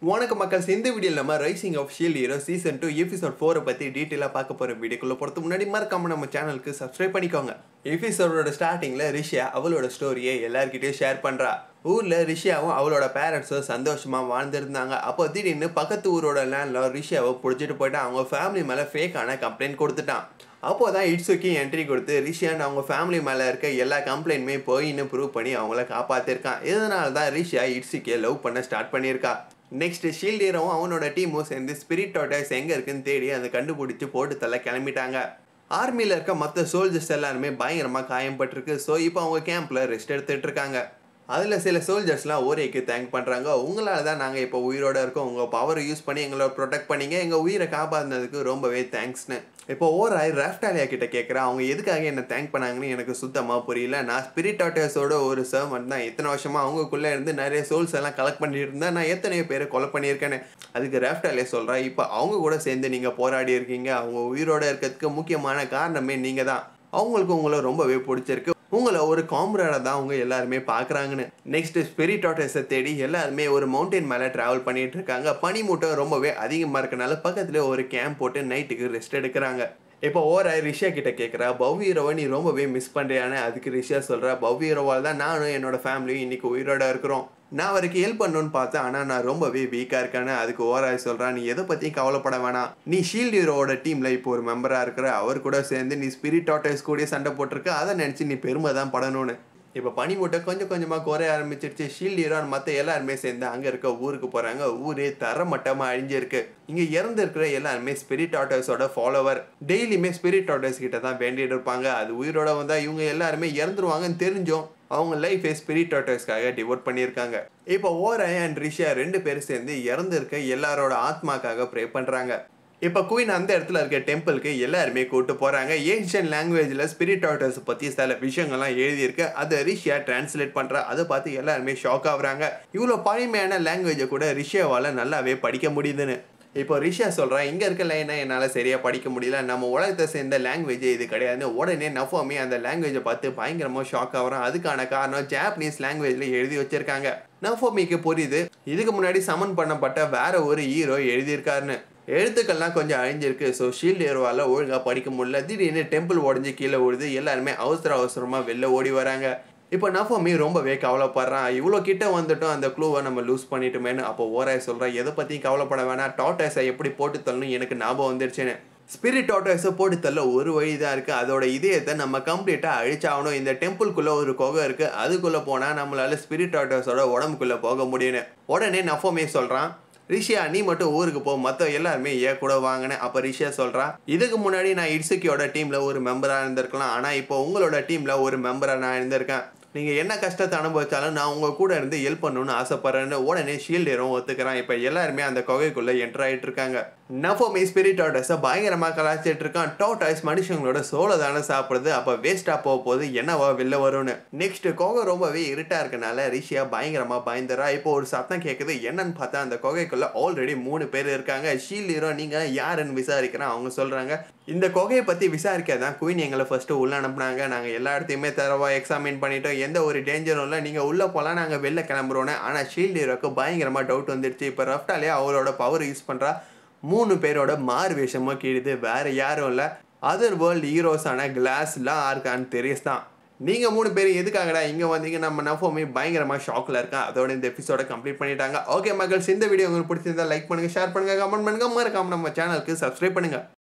வணக்க மக்கள் இந்த வீடியோவில் நம்ம rising of shield hero season two episode ஃபோரை பற்றி டீட்டெயிலாக பார்க்க போகிற வீடியோக்குள்ள போகிறதுக்கு முன்னாடி மறக்காம நம்ம சேனலுக்கு சப்ஸ்கிரைப் பண்ணிக்கோங்க எபிசோடோட ஸ்டார்டிங்கில் ரிஷியா அவளோட ஸ்டோரியை எல்லார்கிட்டயும் ஷேர் பண்ணுறா ஊரில் ரிஷியாவும் அவளோட பேரண்ட்ஸும் சந்தோஷமாக வாழ்ந்துருந்தாங்க அப்போ திடீர்னு பக்கத்து ஊரோட லேண்டில் ரிஷியாவை பிடிச்சிட்டு போயிட்டு அவங்க ஃபேமிலி மேலே ஃபேக்கான கம்ப்ளைண்ட் கொடுத்துட்டான் அப்போ தான் இட்ஸுக்கி என்ட்ரி கொடுத்து ரிஷியான் அவங்க ஃபேமிலி மேலே இருக்க எல்லா கம்ப்ளைண்ட்டுமே போயின்னு ப்ரூவ் பண்ணி அவங்கள காப்பாற்றிருக்கான் இதனால தான் ரிஷியா இட்ஸுக்கியை லவ் பண்ண ஸ்டார்ட் பண்ணியிருக்கா நெக்ஸ்ட் ஷீல்ட் ஹீரோவும் அவனோட டீமும் சேர்ந்து ஸ்பிரிட் டாட்டர்ஸ் எங்கே இருக்குன்னு தேடி அதை கண்டுபிடிச்சி போட்டு தள்ள கிளம்பிட்டாங்க ஆர்மியில் இருக்க மற்ற சோல்ஜர்ஸ் எல்லாருமே பயங்கரமாக காயம்பட்டிருக்கு ஸோ இப்போ அவங்க கேம்பில் ரெஸ்ட் எடுத்துகிட்டு இருக்காங்க அதில் சில சோல்ஜர்ஸ்லாம் ஓரேக்கு தேங்க் பண்ணுறாங்க உங்களால் தான் நாங்கள் இப்போ உயிரோட இருக்கோம் உங்கள் பவரை யூஸ் பண்ணி எங்களை ப்ரொடெக்ட் பண்ணீங்க எங்கள் உயிரை காப்பாற்றினதுக்கு ரொம்பவே தேங்க்ஸ்னு இப்போ ஓராய் ராஃப்டாலியா கிட்ட கேட்குறேன் அவங்க எதுக்காக என்ன தேங்க் பண்ணாங்கன்னு எனக்கு சுத்தமாக புரியல நான் ஸ்பிரிட் ஆட்டர்ஸோட ஒரு சர்வன்ட் தான் எத்தனை வருஷமாக அவங்களுக்குள்ளே இருந்து நிறைய சோல்ஸ் எல்லாம் கலெக்ட் பண்ணிட்டு இருந்தேன் நான் எத்தனையோ பேரை கொலை பண்ணியிருக்கேன்னு அதுக்கு ராஃப்டாலியா சொல்கிறேன் இப்போ அவங்க கூட சேர்ந்து நீங்கள் போராடி இருக்கீங்க அவங்க உயிரோட இருக்கிறதுக்கு முக்கியமான காரணமே நீங்கள் தான் அவங்களுக்கு உங்களை ரொம்பவே பிடிச்சிருக்கு உங்களை ஒரு காம்ரேடாக தான் அவங்க எல்லாருமே பார்க்குறாங்கன்னு நெக்ஸ்ட் ஸ்பிரிட் ஆட்டர்ஸை தேடி எல்லாருமே ஒரு மவுண்டன் மேலே ட்ராவல் பண்ணிட்டு இருக்காங்க பனிமூட்டம் ரொம்பவே அதிகமாக இருக்கனால பக்கத்தில் ஒரு கேம்ப் போட்டு நைட்டுக்கு ரெஸ்ட் எடுக்கிறாங்க இப்போ ஓர ரிஷா கிட்ட கேட்குறா பவ்யீரோவை நீ ரொம்பவே மிஸ் பண்ணுறியான்னு அதுக்கு ரிஷா சொல்கிறா பவ்யீரோவால் தான் நானும் என்னோட ஃபேமிலியும் இன்னைக்கு உயிரோட இருக்கிறோம் நான் அவருக்கு ஹெல்ப் பண்ணணும்னு பார்த்தேன் ஆனால் நான் ரொம்பவே வீக்காக இருக்கேன்னு அதுக்கு ஓராய் சொல்கிறான் நீ எதை பற்றியும் கவலைப்பட வேணாம் நீ ஷீல்ட் ஹீரோவோட டீமில் இப்போ ஒரு மெம்பராக இருக்கிற அவர் கூட சேர்ந்து நீ ஸ்பிரிட் ஆட்டர்ஸ் கூட சண்டை போட்டிருக்க அதை நினச்சி நீ பெருமை தான் படணும்னு இப்போ பனிமூட்டை கொஞ்சம் கொஞ்சமாக குறைய ஆரம்பிச்சிருச்சு ஷீல்ட் ஹீரோன் மற்ற எல்லாருமே சேர்ந்து அங்கே இருக்க ஊருக்கு போகிறாங்க ஊரே தரமட்டமாக அழிஞ்சிருக்கு இங்கே இறந்து இருக்கிற எல்லாருமே ஸ்பிரிட் ஆட்டர்ஸோட ஃபாலோவர் டெய்லியுமே ஸ்பிரிட் ஆட்டர்ஸ் கிட்ட தான் வேண்டிட்டு இருப்பாங்க அது உயிரோட வந்தால் இவங்க எல்லாருமே இறந்துருவாங்கன்னு தெரிஞ்சோம் அவங்க லைஃபை ஸ்பிரிட் ஆட்டர்ஸ்க்காக டிவோட் பண்ணியிருக்காங்க இப்போ ஓராய் அண்ட் ரிஷா ரெண்டு பேரும் சேர்ந்து இறந்து இருக்க எல்லாரோட ஆத்மாக்காக ப்ரே பண்ணுறாங்க இப்போ குயின் அந்த இடத்துல இருக்க டெம்பிளுக்கு எல்லாருமே கூட்டு போகிறாங்க ஏன்ஷியன் லாங்குவேஜில் ஸ்பிரிட் ஆட்டர்ஸ் பற்றி சில விஷயங்கள்லாம் எழுதியிருக்கு அதை ரிஷியா டிரான்ஸ்லேட் பண்ணுறா அதை பார்த்து எல்லாருமே ஷாக் ஆகுறாங்க இவ்வளோ பழமையான லாங்குவேஜை கூட ரிஷியாவால் நல்லாவே படிக்க முடியுதுன்னு இப்போ ரிஷா சொல்கிறான் இங்கே இருக்க லைனை என்னால் சரியாக படிக்க முடியல நம்ம உலகத்தை சேர்ந்த லாங்குவேஜ் இது கிடையாது உடனே நஃபாமி அந்த லாங்குவேஜை பார்த்து பயங்கரமாக ஷாக் ஆகிறான் அதுக்கான காரணம் ஜாப்பனீஸ் லாங்குவேஜில் எழுதி வச்சிருக்காங்க நஃபாமிக்கு புரியுது இதுக்கு முன்னாடி சமன் பண்ணப்பட்ட வேற ஒரு ஹீரோ எழுதியிருக்காருன்னு எழுத்துக்கள்லாம் கொஞ்சம் அழிஞ்சிருக்கு ஸோ ஷீல்டு ஹீரோவால் ஒழுங்காக படிக்க முடியல திடீர்னு டெம்பிள் உடஞ்சி கீழே விழுது எல்லாருமே அவசர அவசரமாக வெளில ஓடி வராங்க இப்போ நஃபமி ரொம்பவே கவலைப்படுறான் இவ்வளோ கிட்ட வந்துட்டோம் அந்த க்ளூவை நம்ம லூஸ் பண்ணிட்டோமேனு அப்போ ஓராய் சொல்கிறான் எதை பற்றியும் கவலைப்பட வேணாம் டாட்டாஸை எப்படி போட்டு தள்ளணும் எனக்கு ஞாபகம் வந்துருச்சுன்னு ஸ்பிரிட் டாட்டாஸை போட்டு தள்ள ஒரு வழி தான் இருக்குது அதோட இதயத்தை நம்ம கம்ப்ளீட்டாக அழிச்சாகணும் இந்த டெம்பிள்குள்ளே ஒரு குகை இருக்குது அதுக்குள்ளே போனால் நம்மளால ஸ்பிரிட் டாட்டாஸோட உடம்புக்குள்ளே போக முடியும்னு உடனே நஃபோமே சொல்கிறான் ரிஷியா நீ மட்டும் ஊருக்கு போ மற்ற எல்லாருமே ஏன் கூட வாங்கினேன் அப்போ ரிஷியா சொல்கிறா இதுக்கு முன்னாடி நான் இட்ஸுக்கியோட டீமில் ஒரு மெம்பராக இருந்திருக்கலாம் ஆனால் இப்போ உங்களோட டீமில் ஒரு மெம்பராக நான் இருந்திருக்கேன் நீங்கள் என்ன கஷ்டத்தை அனுபவிச்சாலும் நான் உங்கள் கூட இருந்து ஹெல்ப் பண்ணணும்னு ஆசைப்பட்றேன்னு உடனே ஷீல்ட் ஹீரோ ஒத்துக்கிறான் இப்போ எல்லாருமே அந்த குகைக்குள்ளே என்டர் ஆகிட்டு இருக்காங்க நஃபோமி ஸ்பிரிட் டாட்டர்ஸை பயங்கரமாக கலாச்சிட்டு இருக்கான் டாட்டாய்ஸ் மனுஷங்களோட சோளை தானே சாப்பிடுது அப்போ வேஸ்ட்டாக போக போது என்னவா வெளில வரும்னு நெக்ஸ்ட் குகை ரொம்பவே இருட்டாக இருக்கனால ரிஷியா பயங்கரமாக பயந்துறா இப்போ ஒரு சத்தம் கேட்குது என்னன்னு பார்த்தா அந்த குகைக்குள்ளே ஆல்ரெடி மூணு பேர் இருக்காங்க ஷீல்ட் ஹீரோ நீங்கள் யாருன்னு விசாரிக்கிறேன் அவங்க சொல்கிறாங்க இந்த குகையை பற்றி விசாரிக்க தான் குயின் எங்களை ஃபஸ்ட்டு உள்ளே அனுப்புனாங்க நாங்கள் எல்லா இடத்தையுமே தரவா எக்ஸாமின் பண்ணிட்டோம் எந்த ஒரு டேஞ்சரும் இல்லை நீங்கள் உள்ளே போகலாம் நாங்கள் வெளில கிளம்புறோன்னு ஆனால் ஷீல்ட் ஹீரோக்கு பயங்கரமாக டவுட் வந்துடுச்சு இப்போ ரஃப்டாலே அவரோட பவர் யூஸ் பண்ணுறா மூணு பேரோட மாறு வேஷமாக கீழுது வேறு யாரும் இல்லை அதர் வேர்ல்டு ஹீரோஸான கிளாஸ்லாம் ஆர்கான்னு தெரியுஸ் தான் நீங்கள் மூணு பேர் எதுக்காகடா இங்கே வந்தீங்க நம்ம நஃபோமே பயங்கரமாக ஷாக்கில் இருக்கேன் அதோட இந்த எபிசோட கம்ப்ளீட் பண்ணிட்டாங்க ஓகே மக்கள்ஸ் இந்த வீடியோ உங்களுக்கு பிடிச்சிருந்தா லைக் பண்ணுங்கள் ஷேர் பண்ணுங்கள் கமெண்ட் பண்ணுங்கள் மறக்காம நம்ம சேனலுக்கு சப்ஸ்கிரைப் பண்ணுங்கள்